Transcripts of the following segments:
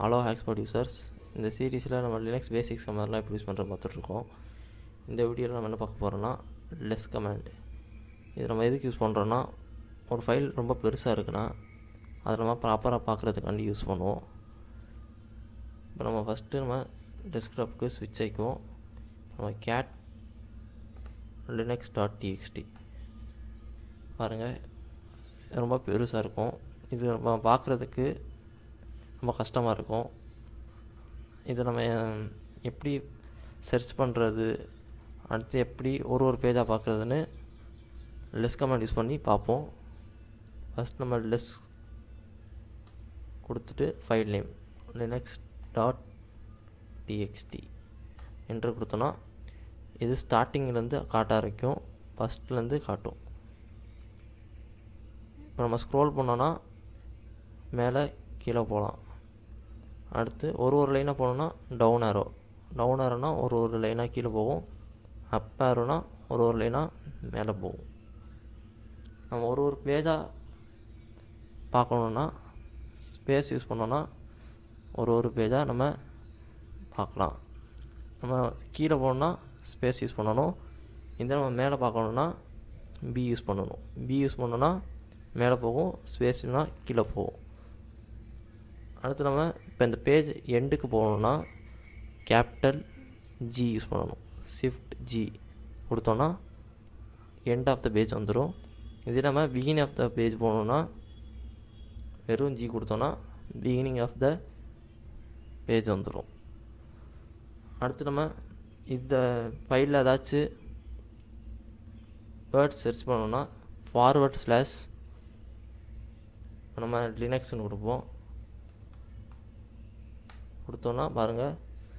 hello ஹேக்ஸ்பாட் users இந்த சீரீஸில் நம்ம லினக்ஸ் பேசிக்ஸ் கமெண்ட்லாம் எப்படி யூஸ் பண்ணுற பார்த்துட்ருக்கோம் இந்த வீடியோவில் நம்ம என்ன பார்க்க போகிறோன்னா லெஸ் கமெண்ட் இது நம்ம எதுக்கு யூஸ் பண்ணுறோன்னா ஒரு ஃபைல் ரொம்ப பெருசாக இருக்குன்னா அதை நம்ம ப்ராப்பராக பார்க்குறதுக்காண்டி யூஸ் பண்ணுவோம் இப்போ நம்ம ஃபஸ்ட்டு நம்ம டெஸ்க்டாப்புக்கு ஸ்விட்ச் ஆகிக்குவோம் நம்ம கேட் லினக்ஸ் டாட் டிஎக்ஸ்டி பாருங்கள் ரொம்ப பெருசாக இருக்கும் இது நம்ம பார்க்குறதுக்கு ரொம்ப கஷ்டமாக இருக்கும் இதை நம்ம எப்படி சர்ச் பண்ணுறது அடுத்து எப்படி ஒரு ஒரு பேஜாக பார்க்குறதுன்னு லெஸ் கமெண்ட் யூஸ் பண்ணி பார்ப்போம் ஃபஸ்ட் நம்ம லெஸ் கொடுத்துட்டு file name Linux dot TXT என்று கொடுத்தோன்னா இது ஸ்டார்டிங்லேருந்து காட்ட ஆரம்பிக்கும் ஃபஸ்ட்லேருந்து காட்டும் இப்போ நம்ம ஸ்க்ரோல் பண்ணோன்னா மேலே கீழே போகலாம் அடுத்து ஒரு ஒரு லைனாக போனோன்னா டவுன் ஆரோ டவுன் ஆரோனா ஒரு ஒரு லைனாக கீழே போகும் அப் ஆரோனா ஒரு ஒரு லைனாக மேலே போகும் நம்ம ஒரு ஒரு பேஜாக பார்க்கணுன்னா ஸ்பேஸ் யூஸ் பண்ணோன்னா ஒரு ஒரு பேஜாக நம்ம பார்க்கலாம் நம்ம கீழே போகணுன்னா ஸ்பேஸ் யூஸ் பண்ணணும் இதே நம்ம மேலே பார்க்கணுன்னா பி யூஸ் பண்ணணும் பி யூஸ் பண்ணோன்னா மேலே போகும் ஸ்பேஸ்னால் கீழே போகும் அடுத்து நம்ம இப்போ இந்த பேஜ் எண்டுக்கு போகணுன்னா கேபிட்டல் ஜி யூஸ் பண்ணணும் ஷிஃப்ட் ஜி கொடுத்தோன்னா எண்ட் ஆஃப் த பேஜ் வந்துடும் இதே நம்ம பிகினிங் ஆஃப் த பேஜ் போகணுன்னா வெறும் ஜி கொடுத்தோன்னா பிகினிங் ஆஃப் த பேஜ் வந்துடும் அடுத்து நம்ம இந்த ஃபைலில் ஏதாச்சும் வேர்ட்ஸ் சர்ச் பண்ணோன்னா ஃபார்வர்ட் ஸ்லாஷ் நம்ம லினக்ஸ்னு கொடுப்போம் கொடுத்தோன்னா பாருங்கள்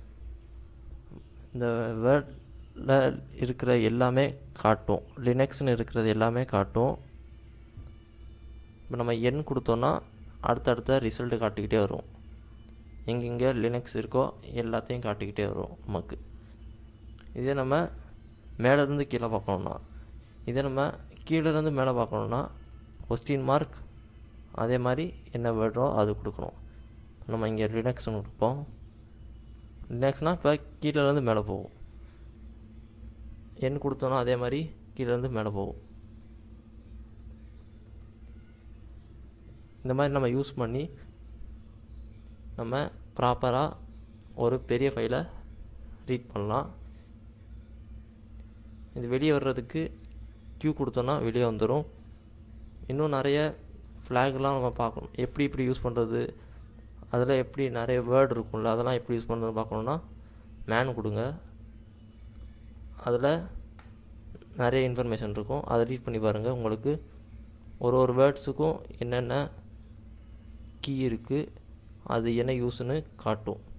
இந்த வேர்டில் இருக்கிற எல்லாமே காட்டும் லினக்ஸ்னு இருக்கிறது எல்லாமே காட்டும் இப்போ நம்ம எண் கொடுத்தோன்னா அடுத்தடுத்த ரிசல்ட்டு காட்டிக்கிட்டே வரும் எங்கெங்கே லினக்ஸ் இருக்கோ எல்லாத்தையும் காட்டிக்கிட்டே வரும் நமக்கு இதே நம்ம மேலேருந்து கீழே பார்க்கணுன்னா இதே நம்ம கீழேருந்து மேலே பார்க்கணுன்னா கொஸ்டின் மார்க் அதே மாதிரி என்ன வேர்டோ அது கொடுக்கணும் நம்ம இங்கே லினக்ஸ்னு கொடுப்போம் லினக்ஸ்னால் இப்போ கீழேருந்து மேலே போகும் எண் கொடுத்தோன்னா அதே மாதிரி கீழேருந்து மேலே போகும் இந்த மாதிரி நம்ம யூஸ் பண்ணி நம்ம ப்ராப்பராக ஒரு பெரிய ஃபைலை ரீட் பண்ணலாம் இது வெளியே வர்றதுக்கு க்யூ கொடுத்தோன்னா வெளியே வந்துடும் இன்னும் நிறைய ஃப்ளாக்லாம் நம்ம பார்க்கணும் எப்படி இப்படி யூஸ் பண்ணுறது அதில் எப்படி நிறைய வேர்டு இருக்கும்ல அதெல்லாம் எப்படி யூஸ் பண்ணுறது பார்க்கணுன்னா மேன் கொடுங்க அதில் நிறைய இன்ஃபர்மேஷன் இருக்கும் அதை ரீட் பண்ணி பாருங்கள் உங்களுக்கு ஒரு ஒரு வேர்ட்ஸுக்கும் என்னென்ன கீ இருக்குது அது என்ன யூஸ்னு காட்டும்